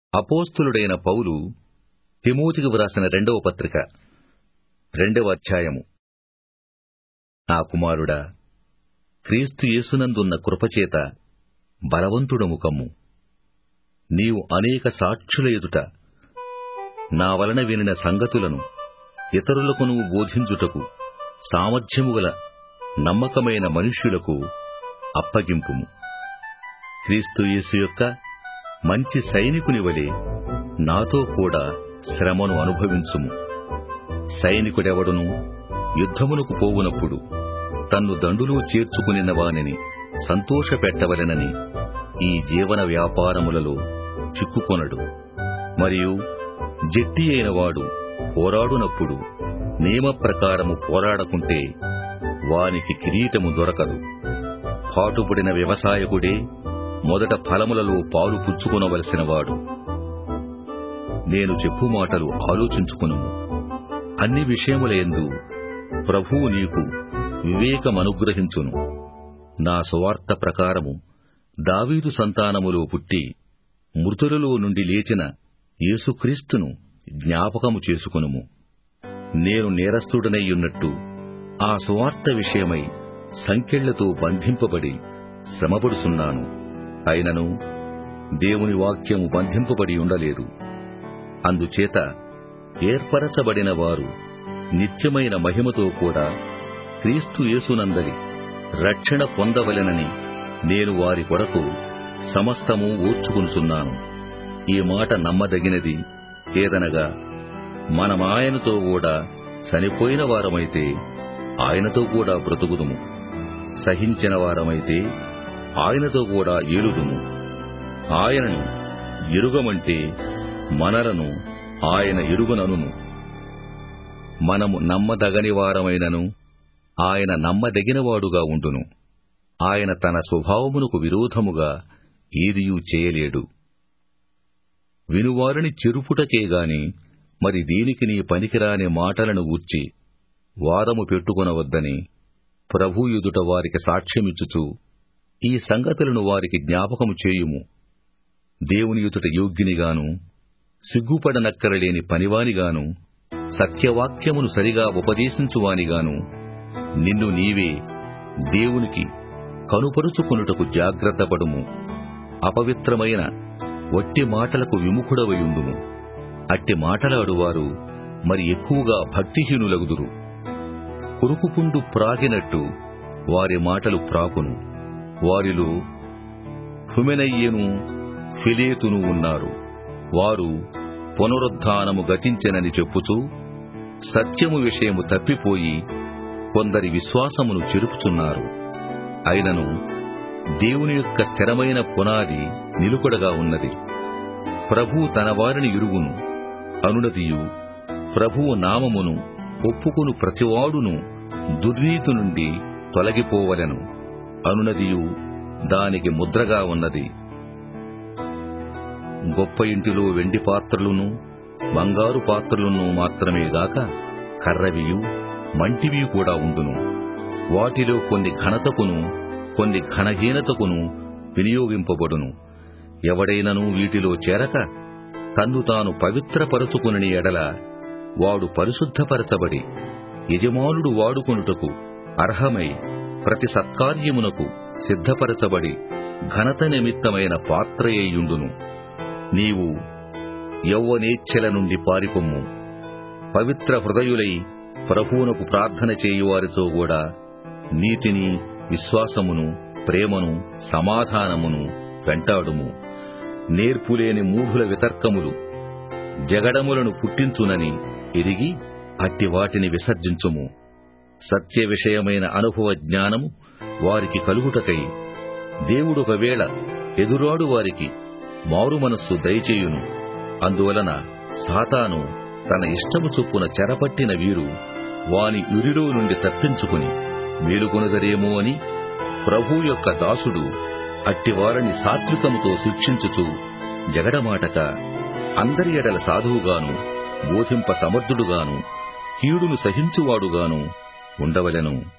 అపోస్తులుడైన పౌలు తిమోతికి వ్రాసిన రెండవ పత్రిక రెండవ అధ్యాయము నా కుమారుడా క్రీస్తు యేసునందున్న కృపచేత బలవంతుడము కమ్ము నీవు అనేక సాక్షుల ఎదుట నా వలన వినిన సంగతులను ఇతరులకు నువ్వు బోధించుటకు సామర్థ్యము గల నమ్మకమైన మనుష్యులకు అప్పగింపుము క్రీస్తు యేసు యొక్క మంచి సైనికుని వలె నాతో కూడా శ్రమను అనుభవించుము సైనికుడెవడును యుద్ధమునకు పోవునప్పుడు తన్ను దండులో చేర్చుకునిన వానిని సంతోషపెట్టవలెనని ఈ జీవన వ్యాపారములలో చిక్కుకొనడు మరియు జట్టి అయిన వాడు పోరాడునప్పుడు నియమ ప్రకారము పోరాడకుంటే వానికి కిరీటము దొరకదు పాటుపడిన వ్యవసాయకుడే మొదట ఫలములలో పాలు పుచ్చుకొనవలసిన వాడు నేను చెప్పు మాటలు ఆలోచించుకును అన్ని విషయములందు ప్రభువు నీకు వివేకమనుగ్రహించును నా సువార్త ప్రకారము దావీదు సంతానములో పుట్టి మృతులలో నుండి లేచిన యేసుక్రీస్తును జ్ఞాపకము చేసుకునుము నేను నేరస్తుడనయ్యున్నట్టు ఆ సువార్త విషయమై సంకెళ్లతో బంధింపబడి శ్రమపడుచున్నాను అయినను దేవుని వాక్యము బంధింపబడి ఉండలేదు అందుచేత ఏర్పరచబడిన వారు నిత్యమైన మహిమతో కూడా క్రీస్తు యేసునందలి రక్షణ పొందవలెనని నేను వారి కొరకు సమస్తము ఓర్చుకునుచున్నాను ఈ మాట నమ్మదగినది ఏదనగా మనమాయనతో కూడా చనిపోయిన వారమైతే ఆయనతో కూడా బ్రతుకుదుము సహించిన వారమైతే ఆయనతో కూడా ఏలుదుము ఆయనను ఎరుగమంటే మనలను ఆయన ఎరుగననును మనము నమ్మదగని వారమైనను ఆయన నమ్మదగినవాడుగా ఉండును ఆయన తన స్వభావమునకు విరోధముగా ఏదియూ చేయలేడు వినువారిని చెరుపుటకే గాని మరి దీనికి నీ పనికిరాని మాటలను గూర్చి వాదము పెట్టుకొనవద్దని ప్రభు ఎదుట వారికి సాక్ష్యమిచ్చుచు ఈ సంగతులను వారికి జ్ఞాపకము చేయుము దేవుని ఎదుట యోగ్యునిగాను సిగ్గుపడనక్కరలేని పనివానిగాను సత్యవాక్యమును సరిగా ఉపదేశించువానిగాను నిన్ను నీవే దేవునికి కనుపరుచుకొనుటకు జాగ్రత్తపడుము అపవిత్రమైన వట్టి మాటలకు విముఖుడవయుందుము అట్టి మాటలాడువారు మరి ఎక్కువగా భక్తిహీనులగుదురు కురుకుపుండు ప్రాగినట్టు వారి మాటలు ప్రాకును వారిలో హుమెనయ్యను ఫిలేతును ఉన్నారు వారు పునరుద్ధానము గతించెనని చెప్పుచూ సత్యము విషయము తప్పిపోయి కొందరి విశ్వాసమును చెరుపుచున్నారు అయినను దేవుని యొక్క స్థిరమైన పునాది నిలుకడగా ఉన్నది ప్రభు తన వారిని ఇరుగును అనునదియు ప్రభువు నామమును ఒప్పుకును ప్రతివాడును దుర్నీతి నుండి తొలగిపోవలెను అనునదియు దానికి ముద్రగా ఉన్నది గొప్ప ఇంటిలో వెండి పాత్రలును బంగారు పాత్రలును మాత్రమే గాక కర్రవియు మంటివి కూడా ఉండును వాటిలో కొన్ని ఘనతకును కొన్ని ఘనహీనతకును వినియోగింపబడును ఎవడైనను వీటిలో చేరక తన్ను తాను పవిత్రపరచుకుని ఎడల వాడు పరిశుద్ధపరచబడి యజమానుడు వాడుకొనుటకు అర్హమై ప్రతి సత్కార్యమునకు సిద్ధపరచబడి ఘనత నిమిత్తమైన పాత్రయ్యుండును నీవు యౌవనేచ్ఛల నుండి పారిపొమ్ము పవిత్ర హృదయులై ప్రభువునకు ప్రార్థన చేయువారితో కూడా నీతిని విశ్వాసమును ప్రేమను సమాధానమును వెంటాడుము నేర్పులేని మూఢుల వితర్కములు జగడములను పుట్టించునని ఎరిగి అట్టి వాటిని విసర్జించుము సత్య విషయమైన అనుభవ జ్ఞానము వారికి కలుగుటకై దేవుడొకవేళ ఎదురాడు వారికి మారు మనస్సు దయచేయును అందువలన సాతాను తన ఇష్టము చొప్పున చెరపట్టిన వీరు వాని ఉరిలో నుండి తప్పించుకుని మేలుకొనుదరేమో అని ప్రభు యొక్క దాసుడు అట్టివారిని సాత్వికముతో శిక్షించుచు జగడమాటక అందరి ఎడల సాధువుగాను బోధింప సమర్థుడుగాను కీడును సహించువాడుగాను ఉండవలెను